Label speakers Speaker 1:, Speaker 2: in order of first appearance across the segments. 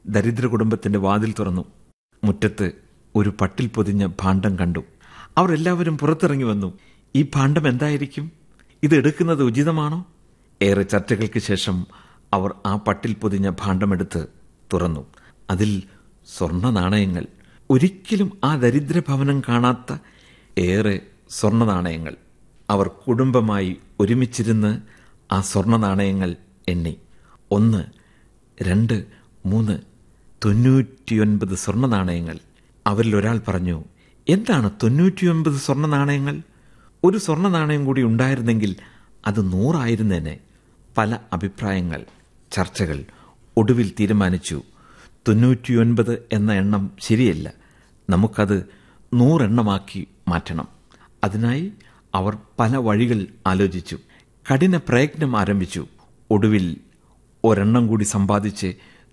Speaker 1: ദരിദ്ര കുടുംബത്തിന്റെ വാതിൽ തുറന്നു മുറ്റത്ത് ഒരു പട്ടിൽ പൊതിഞ്ഞ ഭാണ്ഡം കണ്ടു അവർ എല്ലാവരും പുറത്തിറങ്ങി വന്നു ഈ ഭാണ്ഡം എന്തായിരിക്കും ഇത് എടുക്കുന്നത് ഉചിതമാണോ ഏറെ ചർച്ചകൾക്ക് ശേഷം അവർ ആ പട്ടിൽ പൊതിഞ്ഞ ഭാണ്ഡമെടുത്ത് തുറന്നു അതിൽ സ്വർണ്ണ നാണയങ്ങൾ ഒരിക്കലും ആ ദരിദ്ര ഭവനം കാണാത്ത ഏറെ സ്വർണ്ണ നാണയങ്ങൾ അവർ കുടുംബമായി ഒരുമിച്ചിരുന്ന് ആ സ്വർണ്ണ നാണയങ്ങൾ എണ്ണി ഒന്ന് രണ്ട് മൂന്ന് തൊണ്ണൂറ്റിയൊൻപത് സ്വർണ്ണ നാണയങ്ങൾ അവരിൽ ഒരാൾ പറഞ്ഞു എന്താണ് തൊണ്ണൂറ്റിയൊൻപത് സ്വർണ്ണ നാണയങ്ങൾ ഒരു സ്വർണ്ണ നാണയം കൂടി ഉണ്ടായിരുന്നെങ്കിൽ അത് നൂറായിരുന്നേനെ പല അഭിപ്രായങ്ങൾ ചർച്ചകൾ ഒടുവിൽ തീരുമാനിച്ചു തൊണ്ണൂറ്റിയൊൻപത് എന്ന എണ്ണം ശരിയല്ല നമുക്കത് നൂറെണ്ണമാക്കി മാറ്റണം അതിനായി അവർ പല വഴികൾ ആലോചിച്ചു കഠിന പ്രയത്നം ആരംഭിച്ചു ഒടുവിൽ ഒരെണ്ണം കൂടി സമ്പാദിച്ച്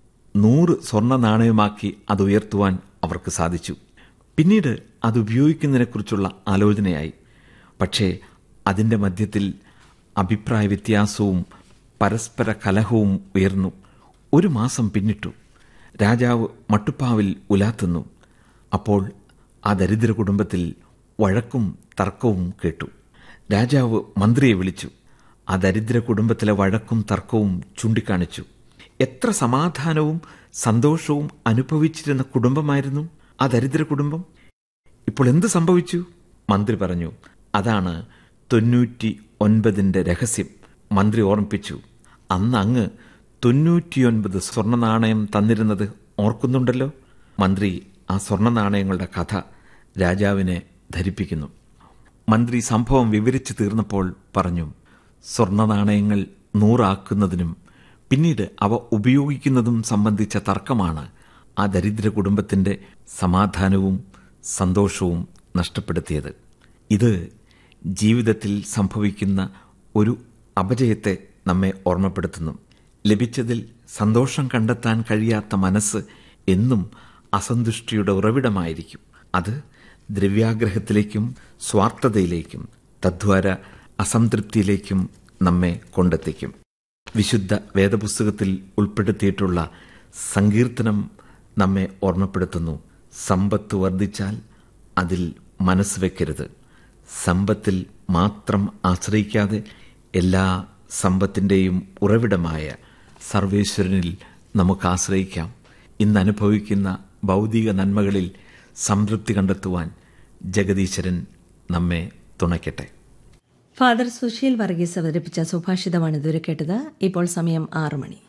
Speaker 1: നൂറ് സ്വർണ്ണ നാണയമാക്കി അത് ഉയർത്തുവാൻ അവർക്ക് സാധിച്ചു പിന്നീട് അത് ഉപയോഗിക്കുന്നതിനെക്കുറിച്ചുള്ള ആലോചനയായി പക്ഷേ അതിൻ്റെ മധ്യത്തിൽ അഭിപ്രായ വ്യത്യാസവും പരസ്പര കലഹവും ഉയർന്നു ഒരു മാസം പിന്നിട്ടു രാജാവ് മട്ടുപ്പാവിൽ ഉലാത്തുന്നു അപ്പോൾ ആ ദരിദ്ര കുടുംബത്തിൽ വഴക്കും തർക്കവും കേട്ടു രാജാവ് മന്ത്രിയെ വിളിച്ചു ആ ദരിദ്ര കുടുംബത്തിലെ വഴക്കും തർക്കവും ചൂണ്ടിക്കാണിച്ചു എത്ര സമാധാനവും സന്തോഷവും അനുഭവിച്ചിരുന്ന കുടുംബമായിരുന്നു ആ ദരിദ്ര കുടുംബം ഇപ്പോൾ എന്ത് സംഭവിച്ചു മന്ത്രി പറഞ്ഞു അതാണ് തൊണ്ണൂറ്റി ഒൻപതിന്റെ രഹസ്യം മന്ത്രി ഓർമ്മിപ്പിച്ചു അന്ന് അങ്ങ് തൊണ്ണൂറ്റിയൊൻപത് സ്വർണ്ണ നാണയം തന്നിരുന്നത് ഓർക്കുന്നുണ്ടല്ലോ മന്ത്രി ആ സ്വർണ്ണ നാണയങ്ങളുടെ കഥ രാജാവിനെ ധരിപ്പിക്കുന്നു മന്ത്രി സംഭവം വിവരിച്ചു തീർന്നപ്പോൾ പറഞ്ഞു സ്വർണ്ണ നാണയങ്ങൾ നൂറാക്കുന്നതിനും പിന്നീട് അവ ഉപയോഗിക്കുന്നതും സംബന്ധിച്ച തർക്കമാണ് ആ ദരിദ്ര കുടുംബത്തിന്റെ സമാധാനവും സന്തോഷവും നഷ്ടപ്പെടുത്തിയത് ഇത് ജീവിതത്തിൽ സംഭവിക്കുന്ന ഒരു അപജയത്തെ നമ്മെ ഓർമ്മപ്പെടുത്തുന്നു ലഭിച്ചതിൽ സന്തോഷം കണ്ടെത്താൻ കഴിയാത്ത മനസ്സ് എന്നും അസന്തുഷ്ടിയുടെ ഉറവിടമായിരിക്കും അത് ദ്രവ്യാഗ്രഹത്തിലേക്കും സ്വാർത്ഥതയിലേക്കും തദ്വാര അസംതൃപ്തിയിലേക്കും നമ്മെ കൊണ്ടെത്തിക്കും വിശുദ്ധ വേദപുസ്തകത്തിൽ ഉൾപ്പെടുത്തിയിട്ടുള്ള സങ്കീർത്തനം നമ്മെ ഓർമ്മപ്പെടുത്തുന്നു സമ്പത്ത് വർദ്ധിച്ചാൽ അതിൽ മനസ്സ് വെക്കരുത് സമ്പത്തിൽ മാത്രം ആശ്രയിക്കാതെ എല്ലാ സമ്പത്തിൻ്റെയും ഉറവിടമായ സർവേശ്വരനിൽ നമുക്ക് ആശ്രയിക്കാം ഇന്ന് അനുഭവിക്കുന്ന ഭൗതിക നന്മകളിൽ സംതൃപ്തി കണ്ടെത്തുവാൻ ജഗദീശ്വരൻ നമ്മെ തുണയ്ക്കട്ടെ
Speaker 2: ഫാദർ സുശീൽ വർഗീസ് അവതരിപ്പിച്ച സുഭാഷിതമാണ് ഇതുവരെ കേട്ടത് ഇപ്പോൾ സമയം ആറു മണി